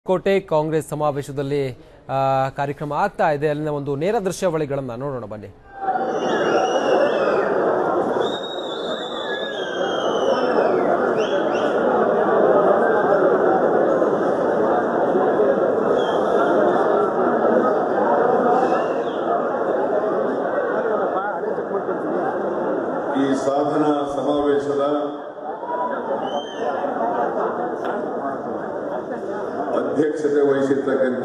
ಕೋಟೆ ಕಾಂಗ್ರೆಸ್ ಸಮಾವೇಶದಲ್ಲಿ ಆ, ಕಾರ್ಯಕ್ರಮ ಆಗ್ತಾ ಇದೆ ಅಲ್ಲಿನ ಒಂದು ನೇರ ದೃಶ್ಯಾವಳಿಗಳನ್ನ ನೋಡೋಣ ಬನ್ನಿ ಈ ಸಾಧನಾ ಸಮಾವೇಶದ ಅಧ್ಯಕ್ಷತೆ ವಹಿಸಿರ್ತಕ್ಕಂಥ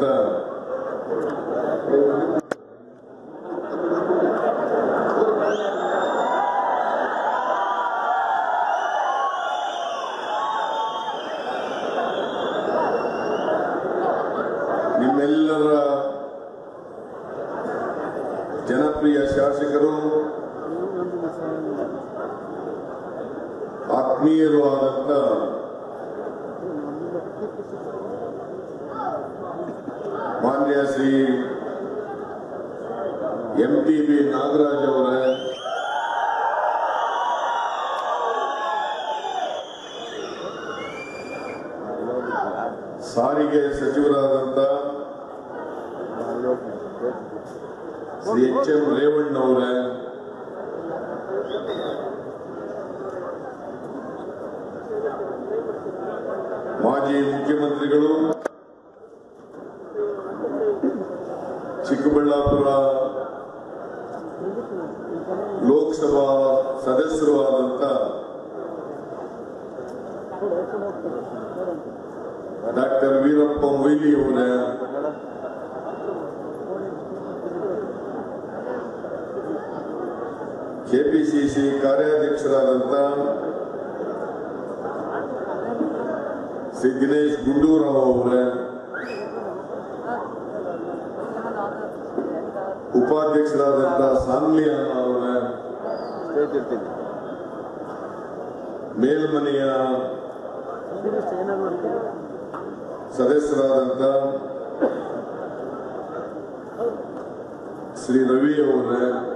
ನಿಮ್ಮೆಲ್ಲರ ಜನಪ್ರಿಯ ಶಾಸಕರು ಆತ್ಮೀಯರು ಆದಂತ ಮಾನ್ಯ Shri M T B Nagaraj ಅವರ ಸಾರಿಗೆ ಸಚಿವರಾದಂತ ಶ್ರೀ ಎಚ್ ಎಂ ರೇವಣ್ಣವರ ಮಾಜಿ ಮುಖ್ಯಮಂತ್ರಿಗಳು ಚಿಕ್ಕಬಳ್ಳಾಪುರ ಲೋಕಸಭಾ ಸದಸ್ಯರು ಆದಂತ ಡಾಕ್ಟರ್ ವೀರಪ್ಪ ಮೊಯ್ಲಿ ಅವರ ಕೆಪಿಸಿಸಿ ಕಾರ್ಯಾಧ್ಯಕ್ಷರಾದಂತ ಶ್ರೀ ದಿನೇಶ್ ಗುಂಡೂರಾವ್ ಅವರ ಉಪಾಧ್ಯಕ್ಷರಾದಂತ ಸಾನ್ವಿ ಅಣ್ಣ ಅವರ ಮೇಲ್ಮನೆಯ ಸದಸ್ಯರಾದಂತ ಶ್ರೀ ರವಿ ಅವರ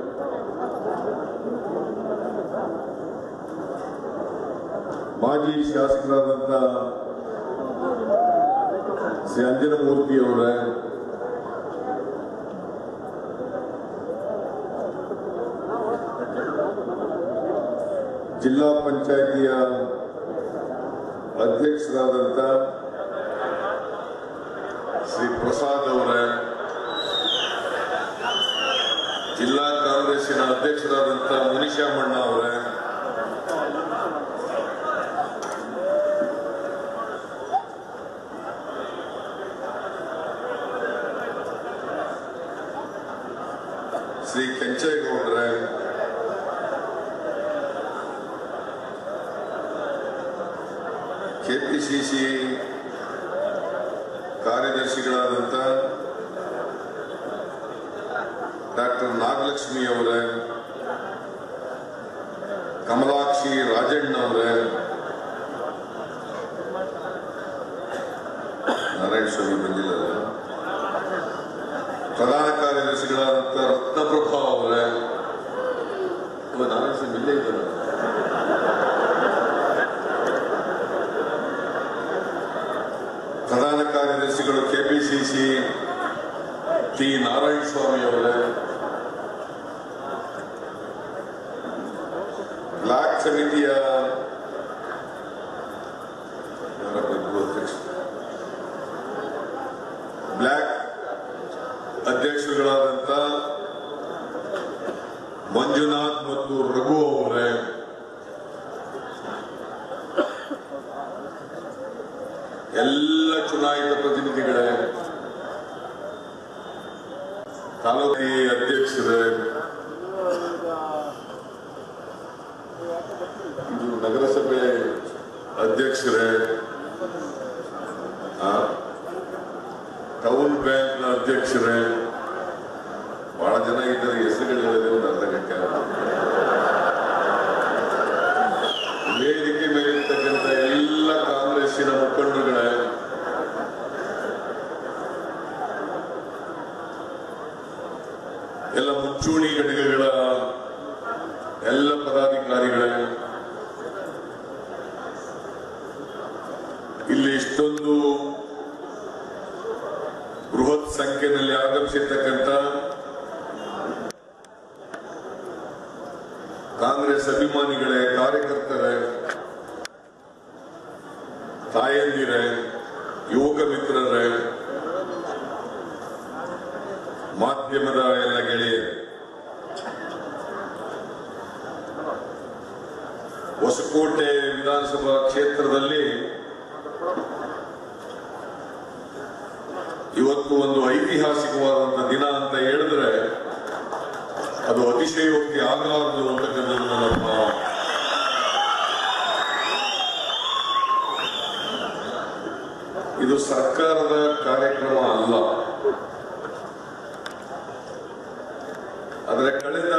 ಮಾಜಿ ಶಾಸಕರಾದಂತ ಶ್ರೀ ಅಂಜನಮೂರ್ತಿ ಅವರ ಜಿಲ್ಲಾ ಪಂಚಾಯಿತಿಯ ಅಧ್ಯಕ್ಷರಾದಂತ ಶ್ರೀ ಪ್ರಸಾದ್ ಅವರ ಜಿಲ್ಲಾ ಕಾಂಗ್ರೆಸ್ಸಿನ ಅಧ್ಯಕ್ಷರಾದಂತ ಮುನಿಶಾಮಣ್ಣ ಅವರ ಶ್ರೀ ಕೆಂಚೇಗೌಡ್ರ ಕೆಪಿಸಿಸಿ ಕಾರ್ಯದರ್ಶಿಗಳಾದಂಥ ಡಾಕ್ಟರ್ ನಾಗಲಕ್ಷ್ಮಿ ಅವರ ಕಮಲಾಕ್ಷಿ ರಾಜಣ್ಣ ಅವರ ನಾರಾಯಣ ಸ್ವಾಮಿ ಬಂದಿಲ್ಲ ಪ್ರಧಾನ ಕಾರ್ಯದರ್ಶಿಗಳಾದಂಥ ರತ್ನಪ್ರಭಾ ಅವರ ನಾರಾಯಣ ಸ್ವಾಮಿ ಇಲ್ಲೇ ಇದ್ದಾರೆ ಪ್ರಧಾನ ಕಾರ್ಯದರ್ಶಿಗಳು ಕೆಪಿಸಿಸಿ ಟಿ ನಾರಾಯಣ ಸ್ವಾಮಿ ಅವರ ಬ್ಲಾಕ್ ಸಮಿತಿಯ ಯಾರಪ್ಪ ಇಬ್ರು ಅಧ್ಯಕ್ಷರು? ಬ್ಲಾಕ್ ಅಧ್ಯಕ್ಷರುಗಳಾದಂತ ಮಂಜುನಾಥ್ ಮತ್ತು ರಘು ಅವರೇ ಎಲ್ಲ ಚುನಾಯಿತ ಪ್ರತಿನಿಧಿಗಳೇ ತಾಲೂಕಿ ಅಧ್ಯಕ್ಷರೇ ಇದು ನಗರಸಭೆ ಅಧ್ಯಕ್ಷರೇ ಆ, ಟೌನ್ ಬ್ಯಾಂಕ್ನ ಅಧ್ಯಕ್ಷರೇ ಬಹಳ ಜನ ಇದ್ದಾರೆ ಹೆಸರುಗಳು ಹೇಳಿದ್ರೆ ಒಂದು ಅರ್ಧ ಗಂಟೆ ಆಗುತ್ತೆ. ವೇದಿಕೆ ಮೇಲಿರ್ತಕ್ಕಂಥ ಎಲ್ಲ ಕಾಂಗ್ರೆಸ್ಸಿನ ಮುಖಂಡರುಗಳೇ ಎಲ್ಲ ಮುಂಚೂಣಿ ಘಟಕಗಳ ಎಲ್ಲ ಪದಾಧಿಕಾರಿಗಳೇ ಇಲ್ಲಿ ಇಷ್ಟೊಂದು ಬೃಹತ್ ಸಂಖ್ಯೆಯಲ್ಲಿ ಆಗಮಿಸಿರ್ತಕ್ಕಂಥ ಕಾಂಗ್ರೆಸ್ ಅಭಿಮಾನಿಗಳೇ ಕಾರ್ಯಕರ್ತರೇ ತಾಯಂದಿರೇ ಯುವಕ ಮಿತ್ರರೇ ಮಾಧ್ಯಮದ ಎಲ್ಲ ಗೆಳೆಯರು ಹೊಸಕೋಟೆ ವಿಧಾನಸಭಾ ಕ್ಷೇತ್ರದಲ್ಲಿ ಇವತ್ತು ಒಂದು ಐತಿಹಾಸಿಕವಾದಂತ ದಿನ ಅಂತ ಹೇಳಿದ್ರೆ ಅದು ಅತಿಶಯೋಕ್ತಿ ಆಗಲಾರದು ಅಂತಕ್ಕಂಥದ್ದು ನನ್ನ ಭಾವ ಇದು ಸರ್ಕಾರದ ಕಾರ್ಯಕ್ರಮ ಅಲ್ಲ ಆದರೆ ಕಳೆದ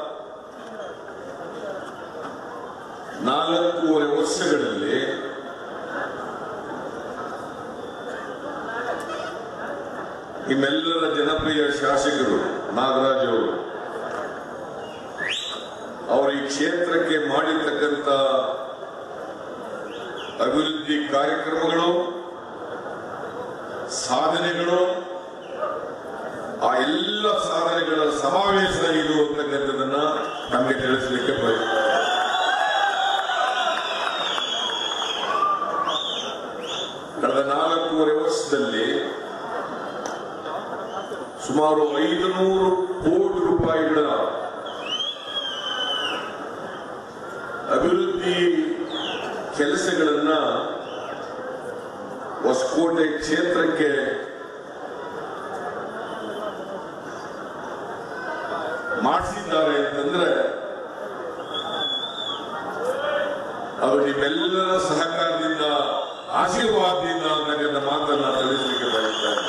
ನಾಲ್ಕೂವರೆ ವರ್ಷಗಳಲ್ಲಿ ನಿಮ್ಮೆಲ್ಲರ ಜನಪ್ರಿಯ ಶಾಸಕರು ನಾಗರಾಜ್ ಅವರು ಅವರು ಈ ಕ್ಷೇತ್ರಕ್ಕೆ ಮಾಡಿರ್ತಕ್ಕಂಥ ಅಭಿವೃದ್ಧಿ ಕಾರ್ಯಕ್ರಮಗಳು ಸಾಧನೆಗಳು ಆ ಎಲ್ಲ ಸಾಧನೆಗಳ ಸಮಾವೇಶ ಇದು ಅಂತಕ್ಕಂಥದ್ದನ್ನ ನಮಗೆ ತಿಳಿಸಲಿಕ್ಕೆ ಬಯಸ್ತೇನೆ ಕಳೆದ ನಾಲ್ಕೂವರೆ ವರ್ಷದಲ್ಲಿ ಸುಮಾರು ಐದು ನೂರು ಕೋಟಿ ರೂಪಾಯಿಗಳ ಅಭಿವೃದ್ಧಿ ಕೆಲಸಗಳನ್ನ ಹೊಸಕೋಟೆ ಕ್ಷೇತ್ರಕ್ಕೆ ಮಾಡಿಸಿದ್ದಾರೆ ಅಂತಂದ್ರೆ ಅದು ನಿಮ್ಮೆಲ್ಲರ ಸಹಕಾರದಿಂದ ಆಶೀರ್ವಾದದಿಂದ ಅಂತಕ್ಕಂಥ ಮಾತನ್ನ ತಿಳಿಸಲಿಕ್ಕೆ ಬಯಸ್ತಾ ಇದ್ದೇನೆ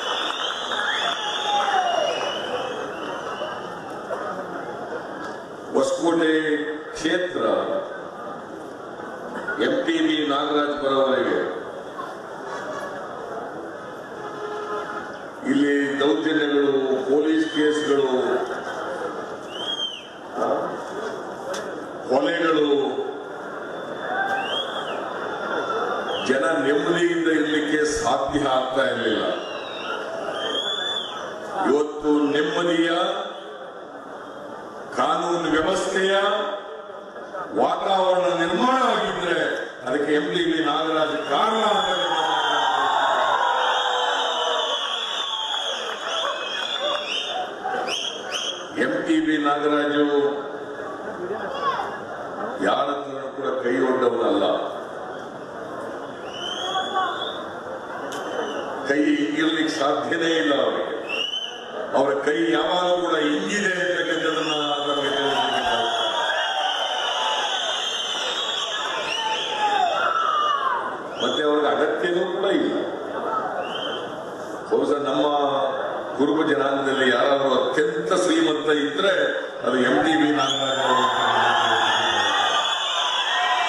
ಹೊಸಕೋಟೆ ಕ್ಷೇತ್ರ ಎಂ ಟಿ ಬಿ ನಾಗರಾಜ್ ಬರೋವರೆಗೆ ಇಲ್ಲಿ ದೌರ್ಜನ್ಯಗಳು ಪೊಲೀಸ್ ಕೇಸ್ಗಳು ಆ, ಕೊಲೆಗಳು ಜನ ನೆಮ್ಮದಿಯಿಂದ ಇರಲಿಕ್ಕೆ ಸಾಧ್ಯ ಆಗ್ತಾ ಇರಲಿಲ್ಲ ಇವತ್ತು ನೆಮ್ಮದಿಯ ಕಾನೂನು ವ್ಯವಸ್ಥೆಯ ವಾತಾವರಣ ನಿರ್ಮಾಣ ಆಗಿದ್ರೆ ಅದಕ್ಕೆ ಎಂ ಟಿ ಬಿ ನಾಗರಾಜ್ ಕಾರಣ ಅಂತ ನಾನು ಎಂ ಟಿ ಬಿ ನಾಗರಾಜು ಯಾರ ಹತ್ರನೂ ಕೂಡ ಕೈ ಒಡ್ಡವನಲ್ಲ ಕೈ ಹಿಂಗಿರ್ಲಿಕ್ಕೆ ಸಾಧ್ಯನೇ ಇಲ್ಲ ಅವರಿಗೆ ಅವರ ಕೈ ಯಾವಾಗ ಕೂಡ ಹಿಂಗಿದೆ ಅಂತಕ್ಕಂಥದನ್ನ ನಮಗೆ ತಿಳಿಸ್ಲಿಕ್ಕೆ ಬಯಸ್ತೇನೆ. ಮತ್ತೆ ಅವ್ರಿಗೆ ಅಗತ್ಯವೂ ಕೂಡ ಇಲ್ಲ ಬಹುಶಃ ನಮ್ಮ ಕುರುಬ ಜನಾಂಗದಲ್ಲಿ ಯಾರಾದರೂ ಅತ್ಯಂತ ಶ್ರೀಮಂತ ಇದ್ರೆ ಅದು ಎಂ ಟಿ ಬಿ ನಾಗರಾಜ್ ಅವರು ಅಂತ ನಾನು ತಿಳಿಸ್ಲಿಕ್ಕೆ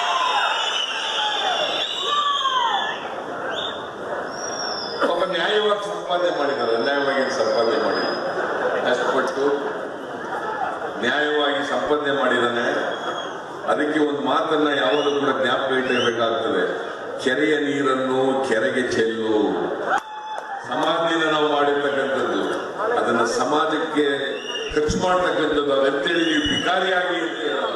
ಪಾಪ ನ್ಯಾಯವಾಗಿ ಸಂಪಾದನೆ ಮಾಡಿದ್ದಾರೆ ಅನ್ಯಾಯವಾಗಿ ಏನ್ ಸಂಪಾದನೆ ಮಾಡಿಲ್ಲ ಕಷ್ಟಪಟ್ಟು ನ್ಯಾಯವಾಗಿ ಸಂಪಾದನೆ ಮಾಡಿದ್ದಾನೆ ಅದಕ್ಕೆ ಒಂದು ಮಾತನ್ನ ಯಾವಾಗಲೂ ಕೂಡ ಜ್ಞಾಪಕ ಇಟ್ಟಬೇಕಾಗ್ತದೆ ಕೆರೆಯ ನೀರನ್ನು ಕೆರೆಗೆ ಚೆಲ್ಲು ಸಮಾಜದಿಂದ ನಾವು ಮಾಡಿರ್ತಕ್ಕಂಥದ್ದು ಅದನ್ನ ಸಮಾಜಕ್ಕೆ ಖರ್ಚು ಮಾಡ್ತಕ್ಕಂಥದ್ದು ಅದಂತೇಳಿ ನೀವು ಭಿಕಾರಿಯಾಗಿ ಅಂತ ಹೇಳಲ್ಲ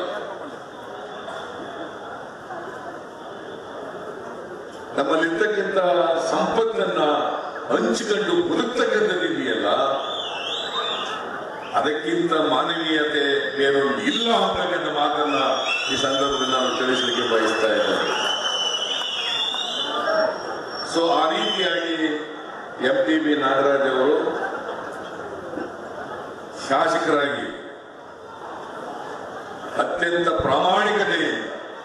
ನಮ್ಮಲ್ಲಿರ್ತಕ್ಕಂಥ ಸಂಪತ್ತನ್ನ ಹಂಚಿಕೊಂಡು ಬದುಕ್ತಕ್ಕಂಥದ್ದು ಇದೆಯಲ್ಲ ಅದಕ್ಕಿಂತ ಮಾನವೀಯತೆ ಬೇರೊಂದು ಇಲ್ಲ ಅಂತಕ್ಕಂಥ ಮಾತನ್ನ ಈ ಸಂದರ್ಭದಲ್ಲಿ ನಾನು ತಿಳಿಸಲಿಕ್ಕೆ ಬಯಸ್ತಾ ಇದ್ದೇನೆ ಸೊ ಆ ರೀತಿಯಾಗಿ ಎಂ ಟಿ ಬಿ ನಾಗರಾಜ್ ಅವರು ಶಾಸಕರಾಗಿ ಅತ್ಯಂತ ಪ್ರಾಮಾಣಿಕತೆಯಿಂದ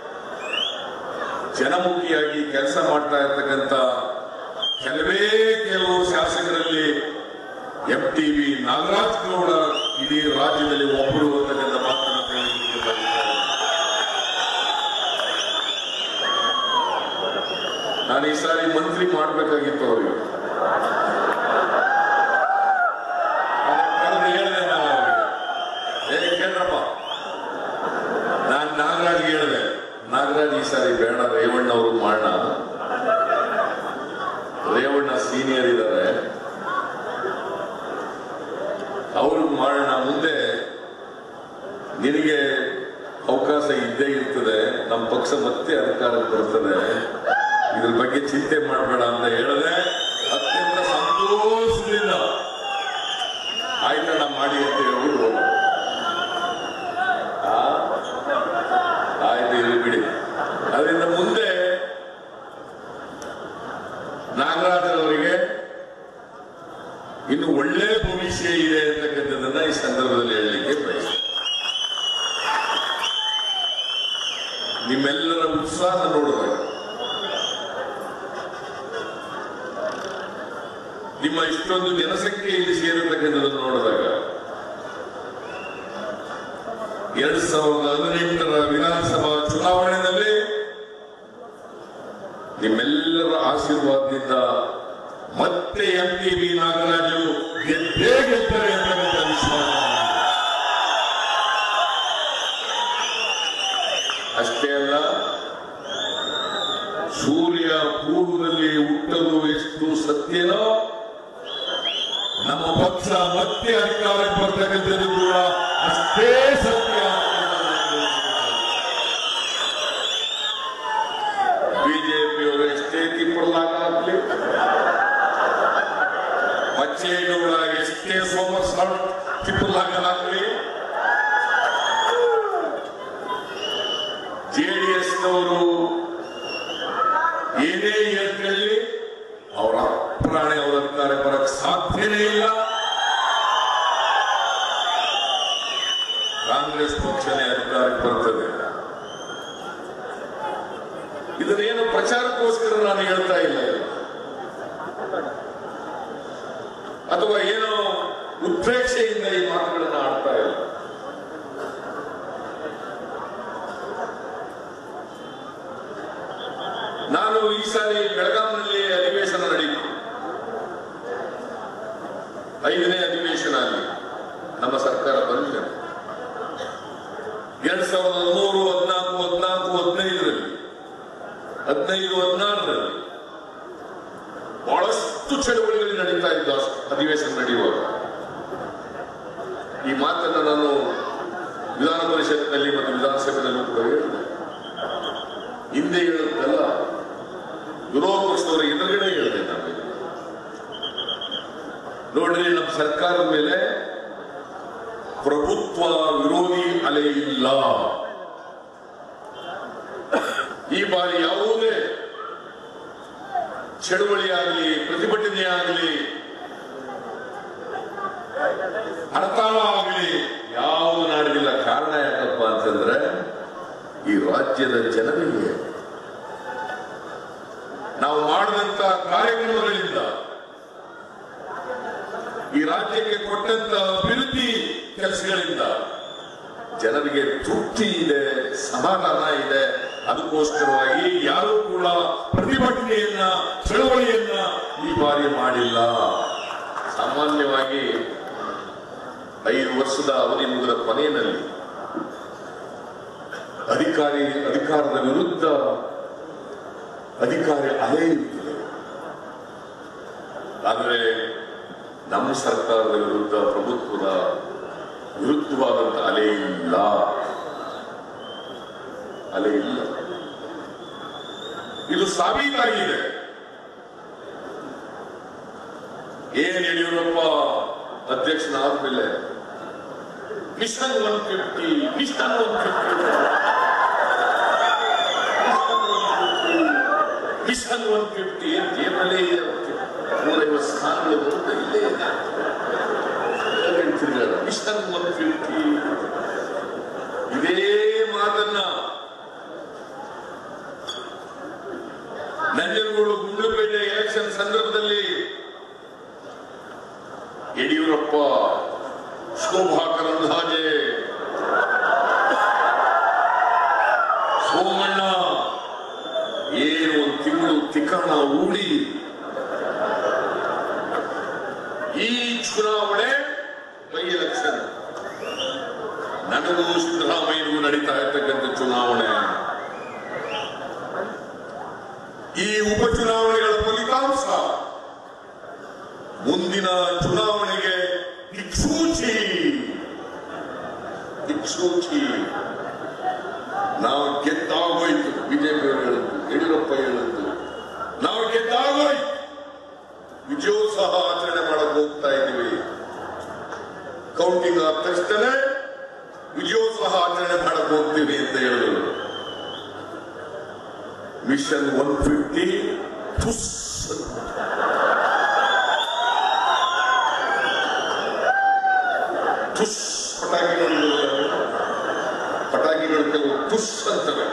ಜನಮುಖಿಯಾಗಿ ಕೆಲಸ ಮಾಡ್ತಾ ಇರ್ತಕ್ಕಂಥ ಕೆಲವೇ ಕೆಲವು ಶಾಸಕರಲ್ಲಿ M T B Nagaraj Gowda ಇಡೀ ರಾಜ್ಯದಲ್ಲಿ ಒಬ್ಬರು ಅಂತಕ್ಕಂಥ ಮಾತನ್ನು ತಿಳಿಸಲಿಕ್ಕೆ ಬಯಸ್ತಾ ಇದ್ದೇನೆ. ನಾನು ಈ ಸಾರಿ ಮಂತ್ರಿ ಮಾಡಬೇಕಾಗಿತ್ತು ಅವರಿಗೆ ಕರೆದು ಹೇಳಿದೆ ನಾನು ಅವರಿಗೆ ಏ ಕೇಳ್ರಪ್ಪ ನಾನು ನಾಗರಾಜ್ಗೆ ಹೇಳಿದೆ ನಾಗರಾಜ್ ಈ ಸಾರಿ ಬೇಡ ರೇವಣ್ಣ ಅವರು ಮಾಡೋಣ ರೇವಣ್ಣ ಸೀನಿಯರ್ ಇದ್ದಾರೆ ಪಕ್ಷ ಮತ್ತೆ ಅಧಿಕಾರಕ್ಕೆ ಬರ್ತದೆ ಇದ್ರ ಬಗ್ಗೆ ಚಿಂತೆ ಮಾಡಬೇಡ ಅಂತ ಹೇಳಿದ್ರೆ ಅತ್ಯಂತ ಸಂತೋಷದಿಂದ ಆಯ್ತಣ್ಣ ಮಾಡಿ ಅಂತ ಹೇಳ್ಬಿಟ್ಟು ಹೋದ. ಆ? ಆಯ್ತು ಇರ್ಲಿ ಬಿಡಿ ಅದರಿಂದ ಮುಂದೆ ನಾಗರಾಜರವರಿಗೆ ಇನ್ನು ಒಳ್ಳೆ ಭವಿಷ್ಯ ಇದೆ ಅಂತಕ್ಕಂಥದ್ದನ್ನ ಈ ಸಂದರ್ಭದಲ್ಲಿ ಹೇಳಲಿಕ್ಕೆ ಬಯಸ್ತೇನೆ ನಿಮ್ಮೆಲ್ಲರ ಉತ್ಸಾಹ ನೋಡಿದಾಗ ನಿಮ್ಮ ಇಷ್ಟೊಂದು ಜನಸಂಖ್ಯೆ ಇಲ್ಲಿ ಸೇರಿರ್ತಕ್ಕಂಥದ್ದನ್ನು ನೋಡಿದಾಗ ಎರಡ್ ಸಾವಿರದ ಹದಿನೆಂಟರ ವಿಧಾನಸಭಾ ಚುನಾವಣೆಯಲ್ಲಿ ನಿಮ್ಮೆಲ್ಲರ ಆಶೀರ್ವಾದದಿಂದ ಮತ್ತೆ ಎಂ ಟಿ ಬಿ ನಾಗರಾಜು ಗೆದ್ದೇ ಗೆಲ್ತಾರೆ ಅಂತಕ್ಕಂಥ ವಿಶ್ವಾಸ ನನಗಿದೆ. ಅಷ್ಟೇ ಅಲ್ಲ ಸೂರ್ಯ ಪೂರ್ವದಲ್ಲಿ ಹುಟ್ಟಲು ಎಷ್ಟು ಸತ್ಯನೋ ನಮ್ಮ ಪಕ್ಷ ಮತ್ತೆ ಅಧಿಕಾರಕ್ಕೆ ಬರ್ತಕ್ಕಂಥದ್ದು ಕೂಡ ಅಷ್ಟೇ ಸತ್ಯ ಬಿಜೆಪಿಯವರು ಎಷ್ಟೇ ತಿಪ್ಪಲಾಗಲಿ ಬಚ್ಚೇಗೌಡ ಎಷ್ಟೇ ಸೋಮಸ್ವಾಮಿ ತಿಪ್ಪಲಾಗಲಾಗಲಿ ಜೆಡಿಎಸ್ನವರು ಏನೇ ಹೇಳ್ಕೊಳ್ಳಿ ಅವರ ಪ್ರಾಣಿ ಅವರ ಅಧಿಕಾರ ಬರಕ್ಕೆ ಸಾಧ್ಯನೇ ಇಲ್ಲ ಕಾಂಗ್ರೆಸ್ ಪಕ್ಷನೇ ಅಧಿಕಾರಕ್ಕೆ ಬರ್ತದೆ ಇದನ್ನೇನು ಪ್ರಚಾರಕ್ಕೋಸ್ಕರ ನಾನು ಹೇಳ್ತಾ ಇಲ್ಲ ಇದು. ಅಥವಾ ಏನೋ ಉತ್ಪ್ರೇಕ್ಷೆಯಿಂದ ಈ ಮಾತುಗಳನ್ನು ಆಡ್ತಾ ಇಲ್ಲ ನಾನು ಈ ಸಾರಿ ಬೆಳಗಾಂನಲ್ಲಿ ಅಧಿವೇಶನ ನಡೆಯಿತು ಐದನೇ ಅಧಿವೇಶನ ಅಲ್ಲಿ ನಮ್ಮ ಸರ್ಕಾರ ಬಂದಿದೆ ಎರಡ್ ಸಾವಿರದ ಹದಿಮೂರು ಹದಿನಾಲ್ಕು ಹದಿನಾಲ್ಕು ಹದಿನೈದರಲ್ಲಿ ಹದಿನೈದು ಹದಿನಾರರಲ್ಲಿ ಬಹಳಷ್ಟು ಚಳವಳಿಗಳು ನಡೀತಾ ಇದ್ದ ಅಧಿವೇಶನ ನಡೆಯುವಾಗ ಈ ಮಾತನ್ನು ನಾನು ವಿಧಾನ ಪರಿಷತ್ನಲ್ಲಿ ಮತ್ತು ವಿಧಾನಸಭೆಯಲ್ಲೂ ಕೂಡ ಹೇಳಿದೆ ಹಿಂದೆ ಹೇಳುತ್ತಲ್ಲ ವಿರೋಧ ಪಕ್ಷದವರ ಎದುರುಗಡೆ ಹೇಳಿದೆ ನಾನು ಇದು. ನೋಡ್ರಿ ನಮ್ಮ ಸರ್ಕಾರದ ಮೇಲೆ ಪ್ರಭುತ್ವ ವಿರೋಧಿ ಅಲೆ ಇಲ್ಲ ಈ ಬಾರಿ ಯಾವುದೇ ಚಳುವಳಿ ಆಗಲಿ ಪ್ರತಿಭಟನೆ ಆಗಲಿ ಹಡತಾಳ ಆಗಲಿ ಯಾವುದು ನಡೆದಿಲ್ಲ ಕಾರಣ ಯಾಕಪ್ಪ ಅಂತಂದ್ರೆ ಈ ರಾಜ್ಯದ ಜನರಿಗೆ ನಾವು ಮಾಡಿದಂತ ಕಾರ್ಯಕ್ರಮಗಳಿಂದ ಈ ರಾಜ್ಯಕ್ಕೆ ಕೊಟ್ಟಂತ ಅಭಿವೃದ್ಧಿ ಕೆಲಸಗಳಿಂದ ಜನರಿಗೆ ತೃಪ್ತಿ ಇದೆ ಸಮಾಧಾನ ಇದೆ ಅದಕ್ಕೋಸ್ಕರವಾಗಿ ಯಾರೂ ಕೂಡ ಪ್ರತಿಭಟನೆಯನ್ನ ಚಳವಳಿಯನ್ನ ಈ ಬಾರಿ ಮಾಡಿಲ್ಲ ಸಾಮಾನ್ಯವಾಗಿ ಐದು ವರ್ಷದ ಅವಧಿ ಮುಗಿದ ಕೊನೆಯಲ್ಲಿ ಅಧಿಕಾರಿ ಅಧಿಕಾರದ ವಿರುದ್ಧ ಅಧಿಕಾರಿ ಅಲೆ ಇರುತ್ತದೆ ಆದರೆ ನಮ್ಮ ಸರ್ಕಾರದ ವಿರುದ್ಧ ಪ್ರಭುತ್ವದ ವಿರುದ್ಧವಾದಂತ ಅಲೆ ಇಲ್ಲ ಅಲೆ ಇಲ್ಲ ಇದು ಸಾಬೀತಾಗಿದೆ ಏನ್ ಯಡಿಯೂರಪ್ಪ ಅಧ್ಯಕ್ಷನಾದ ಮೇಲೆ mission one fifty mission one fifty mission one fifty ಏನ್ ಜೇಬಲ್ಲೇ ಇದೆ ನೂರೈವತ್ತು ಸ್ಥಾನಗಳು ಬರುತ್ತೆ ಇಲ್ಲೇ ಇದೆ ತಿರುಗಾಡ ಮಿಷನ್ ಒನ್ ಫಿಫ್ಟಿ ಇದೇ ಮಾತನ್ನ ನಂಜನಗೂಡು ಗುಂಡ್ಲುಪೇಟೆ ಎಲೆಕ್ಷನ್ ಸಂದರ್ಭದಲ್ಲಿ ಯಡಿಯೂರಪ್ಪ ಶೋಭಾ ಕರಂದ್ಲಾಜೆ ಸೋಮಣ್ಣ ಏನು ಒಂದು ತಿಂಗಳು ತಿಕ್ಕಣ ಹೂಡಿ ಈ ಚುನಾವಣೆ ಬೈ ಎಲೆಕ್ಷನ್ ನನಗೂ ಸಿದ್ದರಾಮಯ್ಯನಿಗೂ ನಡೀತಾ ಇರ್ತಕ್ಕಂಥ ಚುನಾವಣೆ ಈ ಉಪಚುನಾವಣೆಗಳ ಫಲಿತಾಂಶ ಮುಂದಿನ ಚುನಾವಣೆಗೆ ದಿಕ್ಸೂಚಿ ದಿಕ್ಸೂಚಿ ನಾವು ಗೆದ್ದಾಗೋಯ್ತು ವಿಜಯೋತ್ಸವ ಆಚರಣೆ ಮಾಡಕ್ ಹೋಗ್ತಾ ಇದ್ದೀವಿ ಕೌಂಟಿಂಗ್ ಆದ ತಕ್ಷಣ ವಿಜಯೋತ್ಸವ ಆಚರಣೆ ಮಾಡಕ್ ಹೋಗ್ತೀವಿ ಅಂತ ಹೇಳಿದ್ರು ಮಿಷನ್ ಒನ್ ಫಿಫ್ಟಿ ಪುಸ್ ಪುಸ್ ಪಟಾಕಿಗಳು ಪಟಾಕಿಗಳು ಕೆಲವು ಪುಸ್ ಅಂತವೆ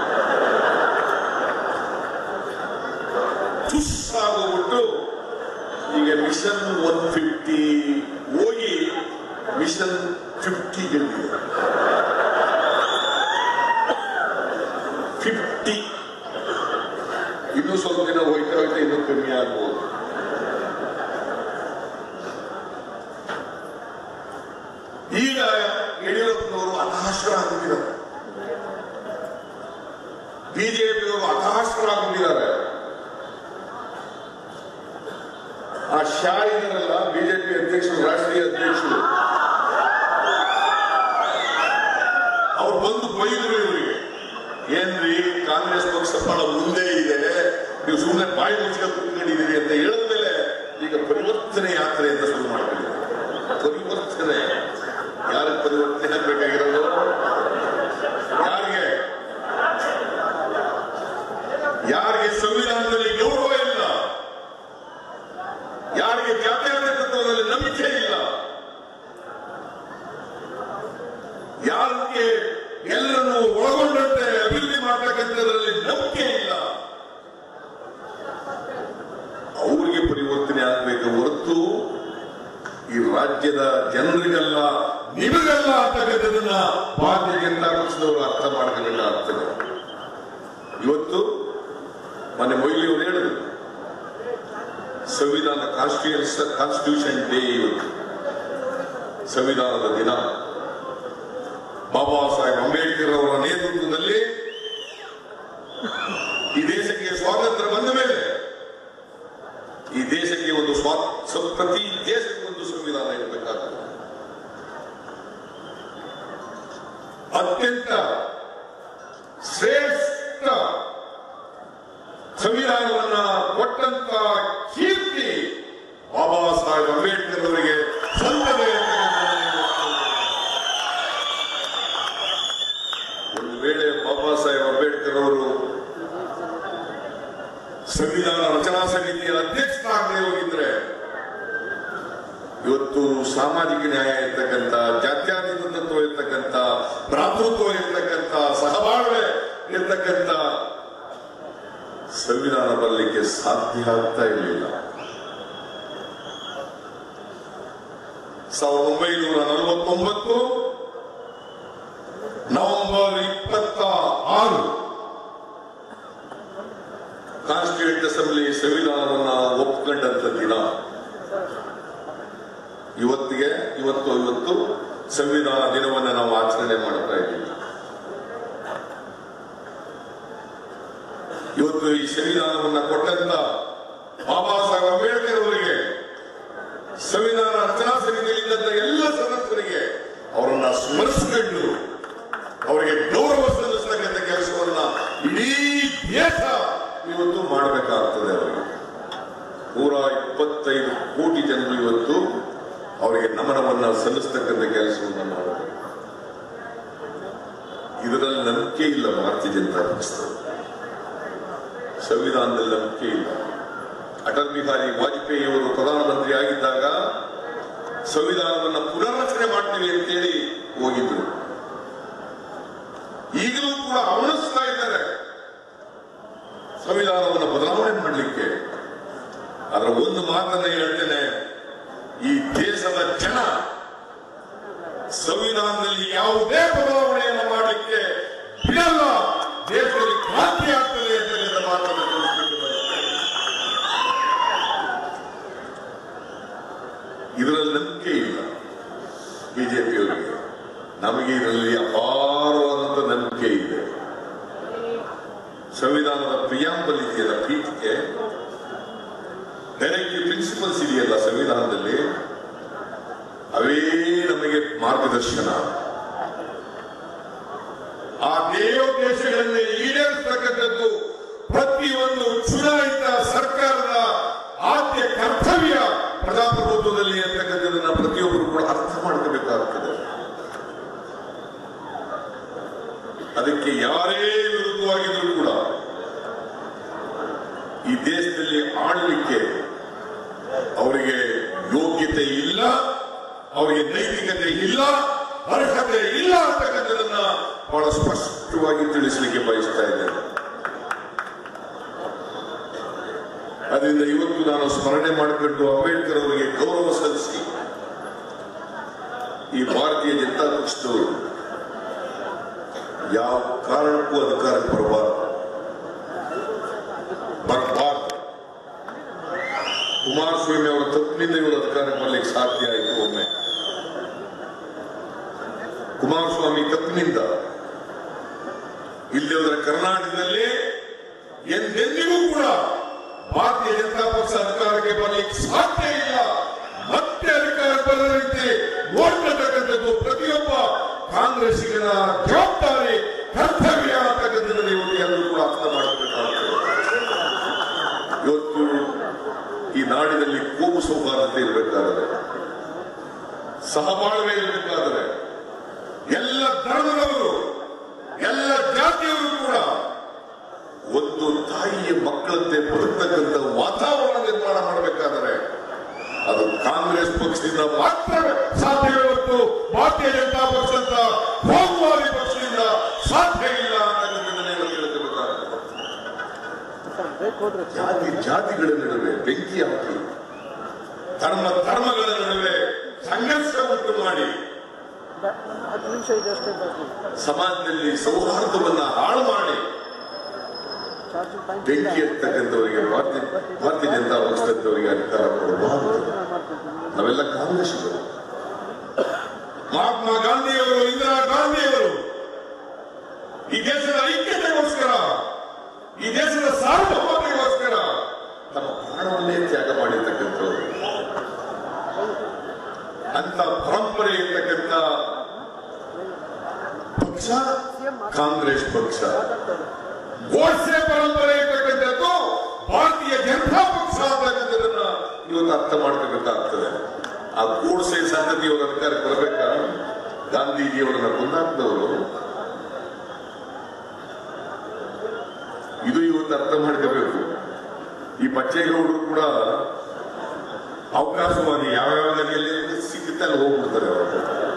ಪುಸ್ ಆಗೋಗ್ಬಿಟ್ಟು ಈಗ ಮಿಷನ್ ಒನ್ ಫಿಫ್ಟಿ ಹೋಗಿ ಮಿಷನ್ ಫಿಫ್ಟಿ ಗೆದ್ದಿದೆ ಫಿಫ್ಟಿ ಇನ್ನೂ ಸ್ವಲ್ಪ ದಿನ ಹೋಯ್ತಾ ಹೋಯ್ತಾ ಇನ್ನೂ ಕಮ್ಮಿ ಆಗ್ಬೋದು ಈಗ ಯಡಿಯೂರಪ್ಪನವರು ಹತಾಶರಾಗ್ಬಿಟ್ಟಿದ್ದಾರೆ ಬಿಜೆಪಿಯವರು ಹತಾಶರಾಗ್ಬಿಟ್ಟಿದ್ದಾರೆ ಆ ಶಾ ಇದಾರಲ್ಲ ಬಿಜೆಪಿ ಅಧ್ಯಕ್ಷರು ರಾಷ್ಟ್ರೀಯ ಅಧ್ಯಕ್ಷರು ಅವ್ರು ಬಂದು ಬೈದ್ರು ಇವರಿಗೆ ಏನ್ರಿ ಕಾಂಗ್ರೆಸ್ ಪಕ್ಷ ಬಹಳ ಮುಂದೆ ಇದೆ ನೀವು ಸುಮ್ಮನೆ ಬಾಯಿ ಮುಚ್ಕೊಂಡು ಕುತ್ಕೊಂಡಿದ್ದೀರಿ ಅಂತ ಹೇಳಿದ ಮೇಲೆ ಈಗ ಪರಿವರ್ತನೆ ಯಾತ್ರೆ ಅಂತ ಶುರು ಮಾಡ್ಕೊಂಡಿದ್ದಾರೆ ಪರಿವರ್ತನೆ ಯಾರಿಗೆ ಪರಿವರ್ತನೆ ಆಗ್ಬೇಕಾಗಿರೋದು ಯಾರಿಗೆ ಯಾರಿಗೆ ಸಂವಿಧಾನದಲ್ಲಿ ಗೌರವ ಇಲ್ಲ ಯಾರಿಗೆ ಜಾತ್ಯಾತೀತ ತತ್ವದಲ್ಲಿ ನಂಬಿಕೆ ಇಲ್ಲ ಯಾರಿಗೆ ಎಲ್ಲರನ್ನು ಒಳಗೊಂಡಂತೆ ಅಭಿವೃದ್ಧಿ ಮಾಡ್ತಕ್ಕಂಥದ್ರಲ್ಲಿ ನಂಬಿಕೆ ಇಲ್ಲ ಅವರಿಗೆ ಪರಿವರ್ತನೆ ಆಗಬೇಕು ಹೊರತು ಈ ರಾಜ್ಯದ ಜನರಿಗೆಲ್ಲ ನಿಮಗೆಲ್ಲ ಅಂತಕ್ಕಂಥದನ್ನ ಭಾರತೀಯ ಜನತಾ ಪಕ್ಷದವರು ಅರ್ಥ ಮಾಡ್ಕೋಬೇಕಾಗ್ತದೆ ಇವತ್ತು ಮೊನ್ನೆ ಮೊಯ್ಲಿ ಅವರು ಹೇಳಿದ್ರು ಸಂವಿಧಾನ ಕಾನ್ಸ್ಟಿಟ್ಯೂಷನ್ ಕಾನ್ಸ್ಟಿಟ್ಯೂಷನ್ ಡೇ ಇವತ್ತು ಸಂವಿಧಾನದ ದಿನ ಬಾಬಾ ಸಾಹೇಬ್ ಅಂಬೇಡ್ಕರ್ ಅವರ ನೇತೃತ್ವದಲ್ಲಿ ಈ ದೇಶಕ್ಕೆ ಸ್ವಾತಂತ್ರ್ಯ ಬಂದ ಮೇಲೆ ಈ ದೇಶಕ್ಕೆ ಒಂದು ಸ್ವಾ ಸ- ಪ್ರತಿ ದೇಶಕ್ಕೆ ಒಂದು ಸಂವಿಧಾನ ಇರಬೇಕಾಗ್ತದೆ ಅತ್ಯಂತ ಶ್ರೇಷ್ಠ ಸಂವಿಧಾನವನ್ನ ಕೊಟ್ಟಂತ ಕೀರ್ತಿ ಬಾಬಾ ಸಾಹೇಬ್ ಅಂಬೇಡ್ಕರ್ ಅವರಿಗೆ ಸಲ್ಲದೆ ಒಂದು ವೇಳೆ ಬಾಬಾ ಸಾಹೇಬ್ ಅಂಬೇಡ್ಕರ್ ಅವರು ಸಂವಿಧಾನ ರಚನಾ ಸಮಿತಿಯ ಅಧ್ಯಕ್ಷರಾಗದೆ ಹೋಗಿದ್ರೆ ಇವತ್ತು ಸಾಮಾಜಿಕ ನ್ಯಾಯ ಇರ್ತಕ್ಕಂಥ ಜಾತ್ಯಾತೀತ ತತ್ವ ಇರ್ತಕ್ಕಂಥ ಭ್ರಾತೃತ್ವ ಇರ್ತಕ್ಕಂಥ ಸಹಬಾಳ್ವೆ ಇರ್ತಕ್ಕಂಥ ಸಂವಿಧಾನ ಬರಲಿಕ್ಕೆ ಸಾಧ್ಯ ಆಗ್ತಾ ಇರಲಿಲ್ಲ ಸಾವಿರದ ಒಂಬೈನೂರ ನಲವತ್ತೊಂಬತ್ತು ನವೆಂಬರ್ ಇಪ್ಪತ್ತ ಆರು ಕಾನ್ಸ್ಟಿಟ್ಯೂಂಟ್ ಅಸೆಂಬ್ಲಿ ಸಂವಿಧಾನವನ್ನ ಒಪ್ಕೊಂಡಂತ ದಿನ ಇವತ್ತಿಗೆ ಇವತ್ತು ಇವತ್ತು ಸಂವಿಧಾನ ದಿನವನ್ನ ನಾವು ಆಚರಣೆ ಮಾಡ್ತಾ ಇದ್ದೀವಿ ಇವತ್ತು ಈ ಸಂವಿಧಾನವನ್ನ ಕೊಟ್ಟಂತ ಬಾಬಾ ಸಾಹೇಬ್ ಅಂಬೇಡ್ಕರ್ ಅವರಿಗೆ ಸಂವಿಧಾನ ರಚನಾ ಸಮಿತಿಯಲ್ಲಿದ್ದಂತ ಎಲ್ಲ ಸದಸ್ಯರಿಗೆ ಅವರನ್ನ ಸ್ಮರಿಸಿಕೊಂಡು ಅವರಿಗೆ ಗೌರವ ಸಲ್ಲಿಸತಕ್ಕಂಥ ಕೆಲಸವನ್ನ ಇಡೀ ದೇಶ ಇವತ್ತು ಮಾಡಬೇಕಾಗ್ತದೆ ಅವರಿಗೆ ನೂರ ಇಪ್ಪತ್ತೈದು ಕೋಟಿ ಜನರು ಇವತ್ತು ಅವರಿಗೆ ನಮನವನ್ನ ಸಲ್ಲಿಸ್ತಕ್ಕಂಥ ಕೆಲಸವನ್ನ ಮಾಡಬೇಕು ಇದರಲ್ಲಿ ನಂಬಿಕೆ ಇಲ್ಲ ಭಾರತೀಯ ಜನತಾ ಪಕ್ಷದವರು ಸಂವಿಧಾನದಲ್ಲಿ ನಂಬಿಕೆ ಇಲ್ಲ ಅಟಲ್ ಬಿಹಾರಿ ವಾಜಪೇಯಿ ಅವರು ಪ್ರಧಾನಮಂತ್ರಿ ಆಗಿದ್ದಾಗ ಸಂವಿಧಾನವನ್ನ ಪುನರ್ರಚನೆ ಮಾಡ್ತೀವಿ ಅಂತೇಳಿ ಹೋಗಿದ್ರು ಈಗಲೂ ಕೂಡ ಅವಣಿಸ್ತಾ ಇದ್ದಾರೆ ಸಂವಿಧಾನವನ್ನು ಬದಲಾವಣೆ ಮಾಡಲಿಕ್ಕೆ ಅದರ ಒಂದು ಮಾತನ್ನ ಹೇಳ್ತೇನೆ ಈ ದೇಶದ ಜನ ಸಂವಿಧಾನದಲ್ಲಿ ಯಾವುದೇ ಬದಲಾವಣೆಯನ್ನು ಮಾಡಲಿಕ್ಕೆ ಬಿಡಲ್ಲ ದೇಶದಲ್ಲಿ ಕ್ರಾಂತಿ ಆಗ್ತದೆ ಅಂತ ಮಾತನ್ನು ತಿಳಿಸ್ಬಿಟ್ಟು ಬರ್ತೇನೆ. ಇದರಲ್ಲಿ ನಂಬಿಕೆ ಇಲ್ಲ ಬಿಜೆಪಿಯವರಿಗೆ ನಮಗೆ ಇದರಲ್ಲಿ ಅಪಾರವಾದಂತ ನಂಬಿಕೆ ಇದೆ ಸಂವಿಧಾನದ ಪ್ರಿಯಾಂಬಲ್ ಇದೆಯಲ್ಲ ಪೀಠಿಕೆ ಡೈರೆಕ್ಟಿವ್ ಪ್ರಿನ್ಸಿಪಲ್ಸ್ ಇದೆಯಲ್ಲ ಸಂವಿಧಾನದಲ್ಲಿ ಅವೇ ನಮಗೆ ಮಾರ್ಗದರ್ಶನ ಆ ದೇವೋದ್ದೇಶಗಳನ್ನು ಈಡೇರಿಸತಕ್ಕಂಥದ್ದು ಪ್ರತಿಯೊಂದು ಚುನಾಯಿತ ಸರ್ಕಾರದ ಆದ್ಯ ಕರ್ತವ್ಯ ಪ್ರಜಾಪ್ರಭುತ್ವದಲ್ಲಿ ಅಂತಕ್ಕಂಥದ್ದನ್ನ ಪ್ರತಿಯೊಬ್ಬರು ಕೂಡ ಅರ್ಥ ಮಾಡ್ಕೋಬೇಕಾಗ್ತದೆ ಅದಕ್ಕೆ ಯಾರೇ ವಿರುದ್ಧವಾಗಿದ್ರು ಕೂಡ ಈ ದೇಶದಲ್ಲಿ ಆಡಲಿಕ್ಕೆ ಅವರಿಗೆ ಯೋಗ್ಯತೆ ಇಲ್ಲ ಅವರಿಗೆ ನೈತಿಕತೆ ಇಲ್ಲ ಅರ್ಹತೆ ಇಲ್ಲ ಅಂತಕ್ಕಂಥದನ್ನ ಬಹಳ ಸ್ಪಷ್ಟವಾಗಿ ತಿಳಿಸಲಿಕ್ಕೆ ಬಯಸ್ತಾ ಇದ್ದೇನೆ ಅದರಿಂದ ಇವತ್ತು ನಾನು ಸ್ಮರಣೆ ಮಾಡಿಕೊಂಡು ಅಂಬೇಡ್ಕರ್ ಅವರಿಗೆ ಗೌರವ ಸಲ್ಲಿಸಿ ಈ ಭಾರತೀಯ ಜನತಾ ಪಕ್ಷದವರು ಯಾವ ಕಾರಣಕ್ಕೂ ಅಧಿಕಾರಕ್ಕೆ ಬರಬಾರದು ಬರಬಾರದು ಕುಮಾರಸ್ವಾಮಿ ಅವರ ತಪ್ಪಿನಿಂದ ಇವರು ಅಧಿಕಾರಕ್ಕೆ ಬರ್ಲಿಕ್ಕೆ ಸಾಧ್ಯ ಆಯಿತು ಒಮ್ಮೆ ಕುಮಾರಸ್ವಾಮಿ ತಪ್ಪಿನಿಂದ ಇಲ್ಲಿ ಹೋದ್ರೆ ಕರ್ನಾಟಕದಲ್ಲಿ ಎಂದೆಂದಿಗೂ ಕೂಡ ಭಾರತೀಯ ಜನತಾ ಪಕ್ಷ ಅಧಿಕಾರಕ್ಕೆ ಬರ್ಲಿಕ್ಕೆ ಸಾಧ್ಯ ಇಲ್ಲ ಮತ್ತೆ ಅಧಿಕಾರ ಬರದಂತೆ ನೋಡ್ಕೊಳ್ತಕ್ಕಂಥದ್ದು ಪ್ರತಿಯೊಬ್ಬ ಕಾಂಗ್ರೆಸ್ಸಿಗರ ಜವಾಬ್ದಾರಿ ಕರ್ತವ್ಯ ಅಂತಕ್ಕಂಥದ್ದನ್ನು ಇವತ್ತು ಎಲ್ಲರೂ ಕೂಡ ಅರ್ಥ ಮಾಡಬೇಕಾಗ್ತದೆ ಇವತ್ತು ಈ ನಾಡಿನಲ್ಲಿ ಕೋಮು ಸೌಹಾರ್ದತೆ ಇರಬೇಕಾದರೆ ಸಹಬಾಳ್ವೆ ಇರಬೇಕಾದರೆ ಎಲ್ಲ ಧರ್ಮದವರು ಎಲ್ಲ ಜಾತಿಯವರು ಕೂಡ ಒಂದು ತಾಯಿಯ ಮಕ್ಕಳಂತೆ ಬದುಕ್ತಕ್ಕಂಥ ವಾತಾವರಣ ನಿರ್ಮಾಣ ಮಾಡಬೇಕಾದರೆ ಅದು ಕಾಂಗ್ರೆಸ್ ಪಕ್ಷದಿಂದ ಮಾತ್ರ ಸಾಧ್ಯ ಹೊರತು ಭಾರತೀಯ ಜನತಾ ಪಕ್ಷ ಅಂತ ಕೋಮುವಾದಿ ಪಕ್ಷದಿಂದ ಸಾಧ್ಯ ಇಲ್ಲ ಅಂತಕ್ಕಂಥದ್ದನ್ನೇ ನಾವು ತಿಳ್ಕೋಬೇಕಾಗ್ತದೆ ಜಾತಿ ಜಾತಿಗಳ ನಡುವೆ ಬೆಂಕಿ ಹಾಕಿ ಧರ್ಮ ಧರ್ಮಗಳ ನಡುವೆ ಸಂಘರ್ಷ ಉಂಟು ಮಾಡಿ ಹತ್ತು ನಿಮಿಷ ಇದೆ ಅಷ್ಟೇ ಬಾಕಿ ಸಮಾಜದಲ್ಲಿ ಸೌಹಾರ್ದವನ್ನ ಹಾಳು ಮಾಡಿ ಚಾರ್ಜಿಂಗ್ ಟೈಮ್ ಬೆಂಕಿ ಎತ್ತಕ್ಕಂಥವರಿಗೆ ಭಾರತೀಯ ಭಾರತೀಯ ಜನತಾ ಪಕ್ಷದವರಿಗೆ ಅಧಿಕಾರ ಕೊಡಬಾರದು ನಾನು ಮಾಡ್ಕೊಳ್ತೀನಿ ನಾವೆಲ್ಲ ಕಾಂಗ್ರೆಸ್ಸಿಗರು ಮಹಾತ್ಮ ಗಾಂಧಿಯವರು ಇಂದಿರಾ ಗಾಂಧಿಯವರು ಈ ದೇಶದ ಐಕ್ಯತೆಗೋಸ್ಕರ ಈ ದೇಶದ ಸಾರ್ವಭೌಮತೆಗೋಸ್ಕರ ತಮ್ಮ ಪ್ರಾಣವನ್ನೇ ತ್ಯಾಗ ಮಾಡಿರ್ತಕ್ಕಂಥವ್ರು ಅಂತ ಪರಂಪರೆ ಇರ್ತಕ್ಕಂಥ ಪಕ್ಷ ಕಾಂಗ್ರೆಸ್ ಪಕ್ಷ ಗೋಡ್ಸೆ ಪರಂಪರೆ ಇರ್ತಕ್ಕಂಥದ್ದು ಭಾರತೀಯ ಜನತಾ ಪಕ್ಷ ಅಂತಕ್ಕಂಥದನ್ನ ಇವತ್ತು ಅರ್ಥ ಮಾಡ್ಕೋಬೇಕಾಗ್ತದೆ ಆ ಗೋಡ್ಸೆ ಸಂತತಿಯವರ ಅಧಿಕಾರಕ್ಕೆ ಬರಬೇಕಾ ಗಾಂಧೀಜಿಯವರನ್ನ ಕೊಂದಾಕ್ದವರು ಇದು ಇವತ್ತು ಅರ್ಥ ಮಾಡ್ಕೋಬೇಕು ಈ ಬಚ್ಚೇಗೌಡರು ಕೂಡ ಅವಕಾಶವಾದಿ ಯಾವ್ಯಾವ ನೆಲೆಯಲ್ಲಿ ಸಿಗುತ್ತೆ ಅಲ್ಲಿ ಹೋಗ್ಬಿಡ್ತಾರೆ ಅವರು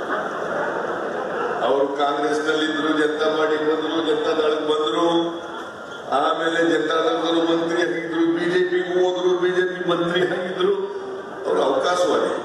ಅವರು ಕಾಂಗ್ರೆಸ್ನಲ್ಲಿದ್ರು ಜನತಾ ಮಾಡಿ ಬಂದ್ರು ಜನತಾ ದಳಕ್ಕೆ ಬಂದ್ರು ಆಮೇಲೆ ಜನತಾ ದಳದವರು ಮಂತ್ರಿ ಆಗಿದ್ರು ಬಿಜೆಪಿ ಹೋದ್ರು ಬಿಜೆಪಿ ಮಂತ್ರಿ ಆಗಿದ್ರು ಅವರು ಅವಕಾಶವಾದಿ